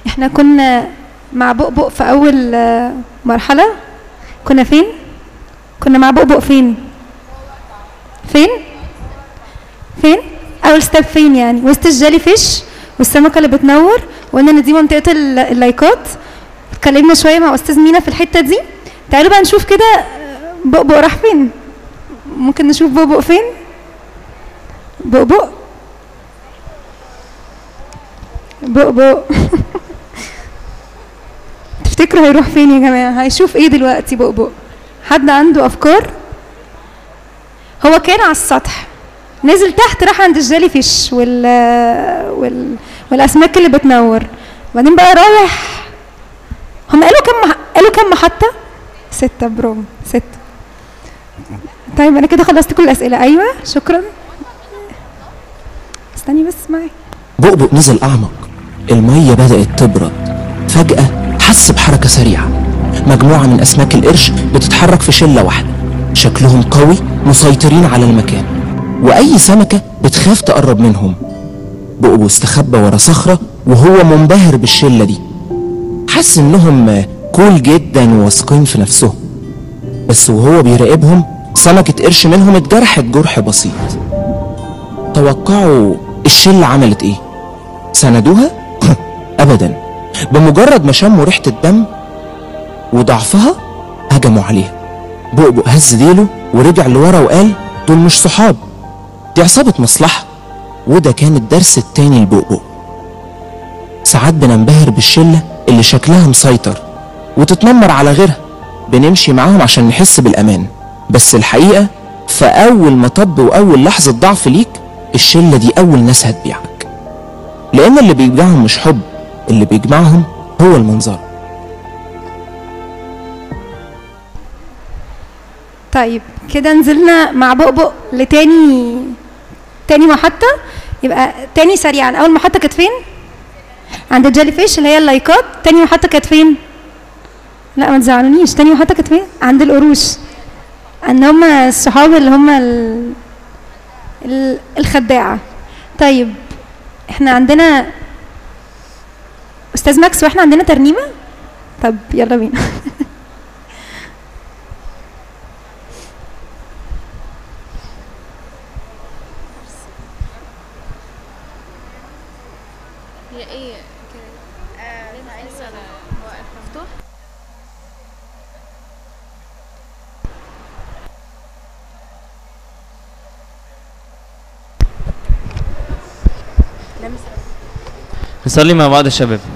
احنا كنا مع بؤبؤ في اول آه، مرحله كنا فين كنا مع بؤبؤ فين فين فين اول ستيب فين يعني وسط الجيلي فيش والسمكه اللي بتنور وقلنا ان دي منطقه ال- اللايكات اتكلمنا شويه مع استاذ مينا في الحته دي تعالوا بقى نشوف كده آه، بؤبؤ راح فين ممكن نشوف بؤبؤ فين بؤبؤ بؤبؤ تفتكروا هيروح فين يا جماعه هيشوف ايه دلوقتي بؤبؤ حد عنده افكار هو كان على السطح نزل تحت راح عند الجيلي فيش وال... وال... والاسماك اللي بتنور وبعدين بقى رايح هم قالوا كم مح... قالوا كم محطه ستة برافو ستة طيب انا كده خلصت كل الاسئله ايوه شكرا استني بس معي بؤبؤ نزل أعمق المية بدأت تبرد فجأة حس بحركة سريعة مجموعة من أسماك القرش بتتحرك في شلة واحدة شكلهم قوي مسيطرين على المكان وأي سمكة بتخاف تقرب منهم بؤبؤ استخبى ورا صخرة وهو منبهر بالشلة دي حس إنهم كول جدا وواثقين في نفسهم بس وهو بيراقبهم سمكة قرش منهم اتجرحت جرح بسيط توقعوا الشلة عملت ايه سندوها ابدا بمجرد ما شموا ريحة الدم وضعفها هجموا عليها بؤبؤ هز ديله ورجع لورا وقال دول مش صحاب دي عصابة مصلحة وده كان الدرس التاني لبؤبؤ ساعات بننبهر بالشلة اللي شكلها مسيطر وتتنمر على غيرها بنمشي معاهم عشان نحس بالأمان بس الحقيقة في أول مطب وأول لحظة ضعف ليك الشلة دي أول ناس هتبيعك لأن اللي بيجمعهم مش حب اللي بيجمعهم هو المنظر طيب كده نزلنا مع بؤبؤ لتاني تاني محطة يبقى تاني سريعا أول محطة كانت فين؟ عند الجيلي فيش اللي هي اللايكات تاني محطة كانت فين؟ لا ما تزعلونيش تاني محطة كانت فين؟ عند القروش ان هم الصحاب اللي هم ال... ال- الخداعة طيب احنا عندنا استاذ ماكس واحنا عندنا ترنيمة طب يلا بينا هي ايه كده لسه واقف مفتوح نصلي مع بعض يا شباب